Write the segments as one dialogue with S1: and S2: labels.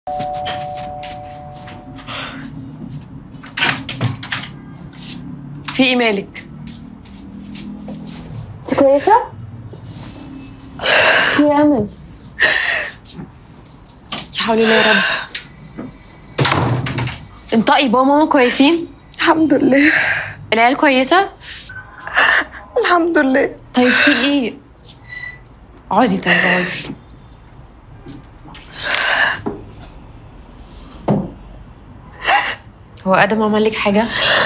S1: في ايه مالك؟
S2: انت كويسة؟ في يا أمل
S1: يا حول الله يا رب انطقي بابا وماما كويسين؟
S3: الحمد لله
S1: العيال كويسة؟
S3: الحمد لله
S1: طيب في ايه؟ اقعدي طيب اقعدي هو ادم عمل لك حاجة؟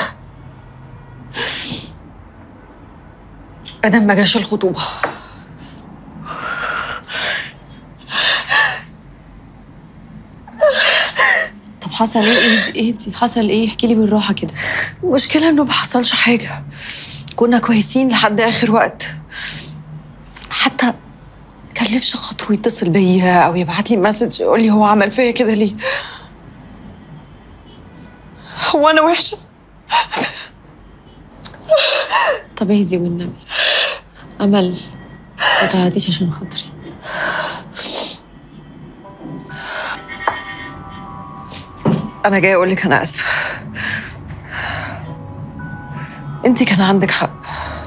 S3: ادم ما جاش الخطوبه
S1: طب حصل ايه؟ اهدي اهدي حصل ايه؟ احكي لي بالراحة كده
S3: المشكله انه ما حصلش حاجه كنا كويسين لحد اخر وقت حتى كلفش خاطره يتصل بيا او يبعت لي مسج يقول لي هو عمل فيا كده ليه هو انا وحشه
S1: طب اهدي والنبي امل ما تعيطيش عشان خاطري
S3: انا جايه اقول لك انا اسفه انت كان عندك حق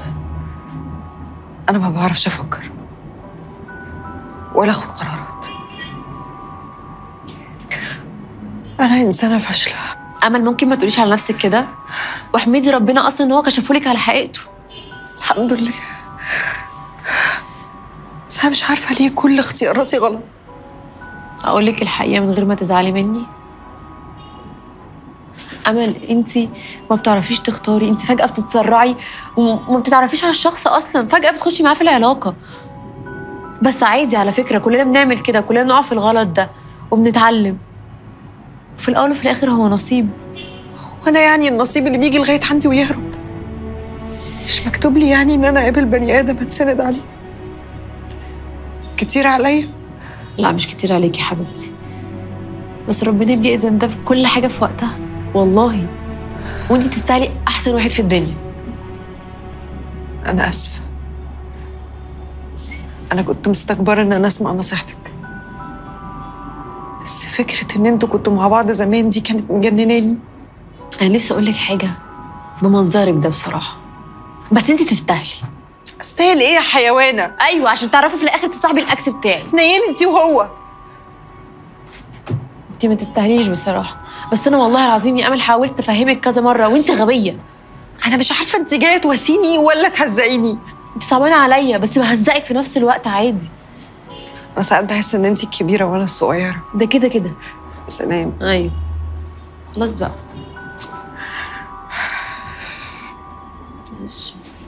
S3: انا ما بعرفش افكر ولا اخد قرارات انا انسانه فاشله
S1: امل ممكن ما تقوليش على نفسك كده واحمدي ربنا اصلا ان هو كشفولك على حقيقته
S3: الحمد لله بس انا مش عارفه ليه كل اختياراتي غلط
S1: اقول لك الحقيقه من غير ما تزعلي مني امل انت ما بتعرفيش تختاري انت فجاه بتتسرعي وما بتتعرفيش على الشخص اصلا فجاه بتخشي معاه في العلاقه بس عادي على فكره كلنا بنعمل كده كلنا بنقع في الغلط ده وبنتعلم في الاول وفي الاخر هو نصيب
S3: وانا يعني النصيب اللي بيجي لغايه عندي ويهرب مش مكتوب لي يعني ان انا اقابل بني ادم اتسند عليه كتير عليا
S1: لا مش كتير عليكي يا حبيبتي بس ربنا بيأذن ده في كل حاجه في وقتها والله وانت تستاهلي احسن واحد في الدنيا
S3: انا اسفه انا كنت مستكبره ان انا اسمع نصيحتك بس فكره ان انتوا كنتوا مع بعض زمان دي كانت مجنناني
S1: انا نفسي اقول لك حاجه بمنظرك ده بصراحه بس انت تستاهلي
S3: استاهل ايه يا حيوانه
S1: ايوه عشان تعرفي في الاخر تصاحبي الاكس بتاعي
S3: نيلي انت وهو
S1: انت ما تستاهليش بصراحه بس انا والله العظيم يا امل حاولت افهمك كذا مره وانت غبيه
S3: انا مش عارفه انت جايه تواسيني ولا تهزقيني
S1: انت صعبانه عليا بس بهزقك في نفس الوقت عادي
S3: انا ساعات بحس ان انت الكبيره وانا الصغيره
S1: ده كده كده
S3: سلام
S1: ايوه خلاص بقى